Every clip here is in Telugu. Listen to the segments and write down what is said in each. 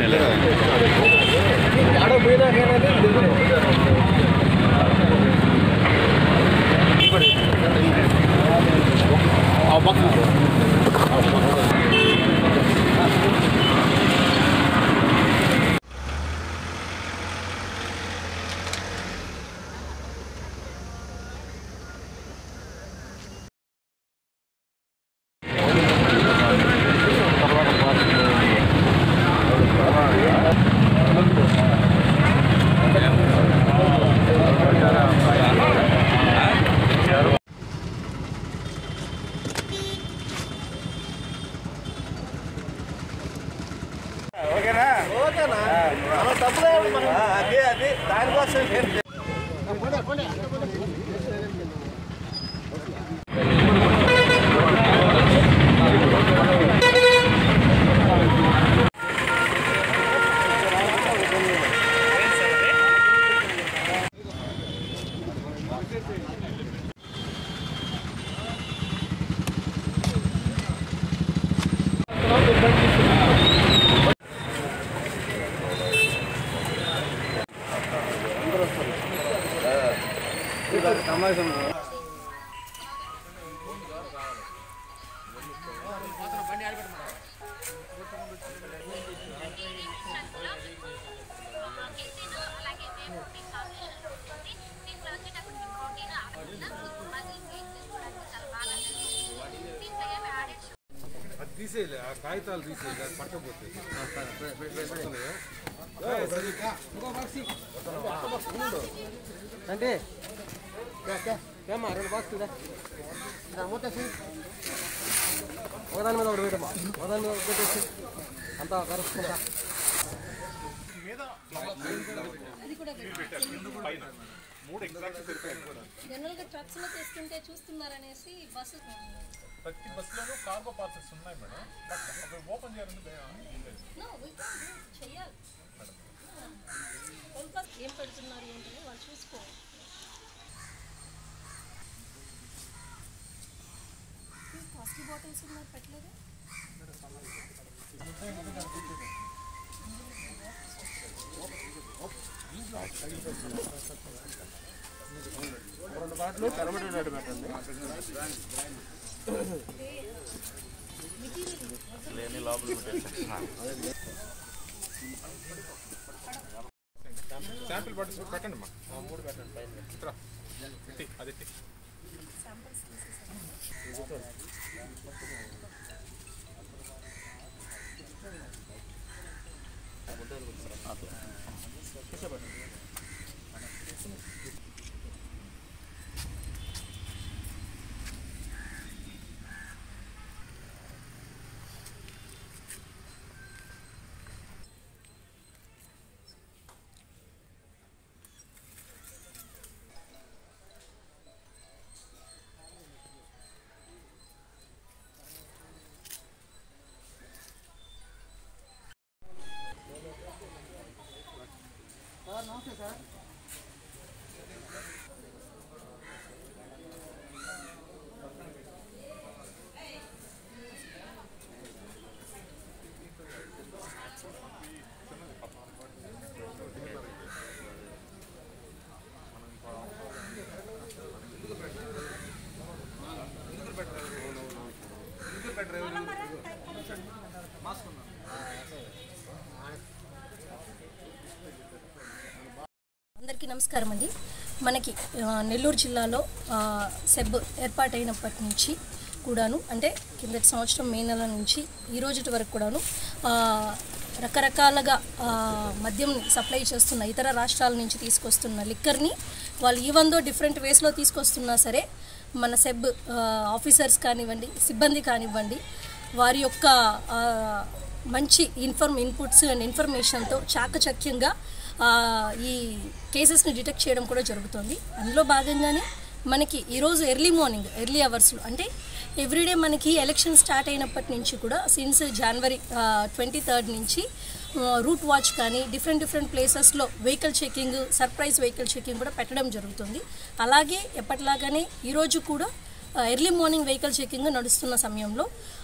అది తీసేయాలి ఆ కాగితాలు తీసేయాలి అది పట్టకపోతే అంటే ఏమా రెండు బాక్స్ ఇదా ఒకదాని మీద ఒకటి పెట్టమ్మా ఒకదాని మీద ఒకటి పెట్టేసి అంతా కరుచుకుంటా జనరల్ గా ట్రక్స్ లో తెస్తుంటే చూస్తున్నారనేసి బస్సు ప్రతి బస్సులోనూ కార్గో పార్సల్స్ ఉన్నాయి మేడం బట్ అవి ఓపెన్ చేయాలని లేదు No, we can do. చెయ్యాలి కొంత ఏం పెడుతున్నారు ఏంటని వాళ్ళు చూసుకో కాస్ట్లీ బాటిల్స్ ఉన్నారు పెట్టలేదు రెండు బాటలు పెరమటెడ్ పెట్టండి శాంపిల్ బాటిల్స్ పెట్టండి అమ్మా మూడు పెట్టండి పైన ఇట్రా ఎట్టి అది ఎట్టి అందరికీ నమస్కారం అండి మనకి ఆ, నెల్లూరు జిల్లాలో ఆ, సెబ్ ఏర్పాటైనప్పటి నుంచి కూడాను అంటే కిందటి సంవత్సరం మే నెల నుంచి ఈ రోజు వరకు కూడాను ఆ, రకరకాలుగా ఆ, మద్యం సప్లై చేస్తున్న ఇతర రాష్ట్రాల నుంచి తీసుకొస్తున్న లిక్కర్ని వాళ్ళు ఈవెందో డిఫరెంట్ వేస్లో తీసుకొస్తున్నా సరే మన సెబ్ ఆ, ఆఫీసర్స్ కానివ్వండి సిబ్బంది కానివ్వండి వారి యొక్క ఆ, మంచి ఇన్ఫర్మ్ ఇన్పుట్స్ అండ్ ఇన్ఫర్మేషన్తో చాకచక్యంగా ఆ, ఈ కేసెస్ని డిటెక్ట్ చేయడం కూడా జరుగుతుంది అందులో భాగంగానే మనకి ఈరోజు ఎర్లీ మార్నింగ్ ఎర్లీ అవర్స్లో అంటే ఎవ్రీడే మనకి ఎలక్షన్ స్టార్ట్ అయినప్పటి నుంచి కూడా సిన్స్ జనవరి ట్వంటీ థర్డ్ నుంచి రూట్ వాచ్ కానీ డిఫరెంట్ డిఫరెంట్ ప్లేసెస్లో vehicle checking surprise vehicle checking కూడా పెట్టడం జరుగుతుంది అలాగే ఎప్పటిలాగానే ఈరోజు కూడా ఎర్లీ మార్నింగ్ వెహికల్ చెకింగ్ నడుస్తున్న సమయంలో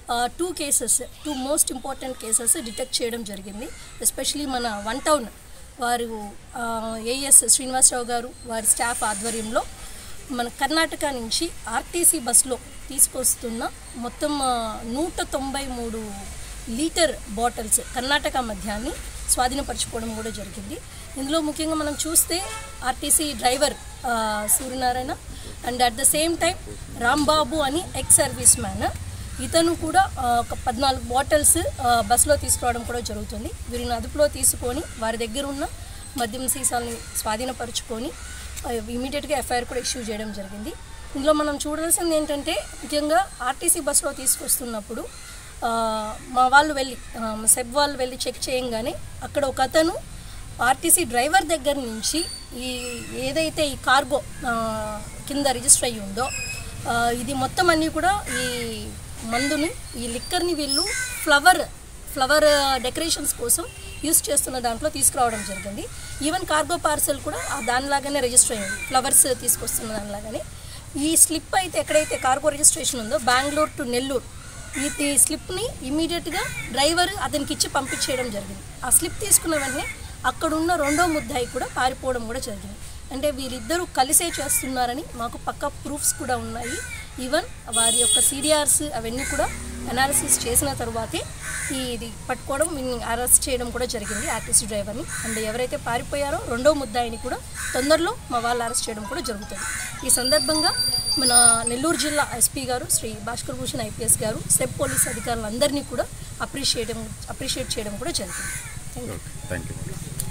two cases two most important cases detect చేయడం జరిగింది ఎస్పెషలీ మన వన్ టౌన్ వారు ఏఎస్ శ్రీనివాసరావు గారు వారి స్టాఫ్ ఆధ్వర్యంలో మన కర్ణాటక నుంచి ఆర్టీసీ బస్సులో తీసుకొస్తున్న మొత్తం ఆ, నూట తొంభై మూడు లీటర్ బాటిల్స్ కర్ణాటక మద్యాన్ని స్వాధీనపరచుకోవడం కూడా జరిగింది ఇందులో ముఖ్యంగా మనం చూస్తే ఆర్టీసీ డ్రైవర్ ఆ, Suryanarayana and at the same time Rambabu అని ఎక్స్ సర్వీస్ మ్యాన్ ఇతను కూడా ఆ, ఒక పద్నాలుగు బాటిల్స్ ఆ, బస్సులో తీసుకురావడం కూడా జరుగుతుంది వీరిని అదుపులో తీసుకొని వారి దగ్గర ఉన్న మద్యం సీసాలని స్వాధీనపరుచుకొని ఇమీడియట్గా ఎఫ్ఐఆర్ కూడా ఇష్యూ చేయడం జరిగింది ఇందులో మనం చూడాల్సింది ఏంటంటే ముఖ్యంగా ఆర్టీసీ బస్సులో తీసుకొస్తున్నప్పుడు ఆ, మా వాళ్ళు వెళ్ళి ఆ, మా సెబ్ వాళ్ళు వెళ్ళి చెక్ చేయంగానే అక్కడ ఒక అతను ఆర్టీసీ డ్రైవర్ దగ్గర నుంచి ఈ ఏదైతే ఈ కార్గో ఆ, కింద రిజిస్టర్ అయ్యి ఉందో ఆ, ఇది మొత్తం అన్నీ కూడా ఈ మందుని ఈ లిక్కర్ని వీళ్ళు ఫ్లవర్ ఫ్లవర్ డెకరేషన్స్ కోసం యూస్ చేస్తున్న దాంట్లో తీసుకురావడం జరిగింది ఈవెన్ కార్గో పార్సల్ కూడా ఆ దానిలాగానే రిజిస్టర్ అయ్యింది ఫ్లవర్స్ తీసుకొస్తున్న దానిలాగానే ఈ స్లిప్ అయితే ఎక్కడైతే కార్గో రిజిస్ట్రేషన్ ఉందో బెంగళూరు టు నెల్లూరు ఈ ఈ స్లిప్ని ఇమీడియట్గా డ్రైవర్ అతనికి ఇచ్చి పంపించేయడం జరిగింది ఆ స్లిప్ తీసుకున్న వెంటనే అక్కడున్న రెండో ముద్దాయి కూడా పారిపోవడం కూడా జరిగింది అంటే వీరిద్దరూ కలిసే చేస్తున్నారని మాకు పక్క ప్రూఫ్స్ కూడా ఉన్నాయి ఈవెన్ వారి యొక్క సీడిఆర్స్ అవన్నీ కూడా అనాలిసిస్ చేసిన తర్వాతే ఈ ఇది పట్టుకోవడం అరెస్ట్ చేయడం కూడా జరిగింది ఆర్టీసీ డ్రైవర్ని అండ్ ఎవరైతే పారిపోయారో రెండో ముద్దాయిని కూడా తొందరలో మా వాళ్ళు అరెస్ట్ చేయడం కూడా జరుగుతుంది ఈ సందర్భంగా మన నెల్లూరు జిల్లా ఎస్పీ గారు శ్రీ భాస్కర్ భూషణ్ ఐపీఎస్ గారు సెబ్ పోలీస్ అధికారులందరినీ కూడా అప్రిషియేట్ అప్రిషియేట్ చేయడం కూడా జరిగింది థ్యాంక్ యూ థ్యాంక్ యూ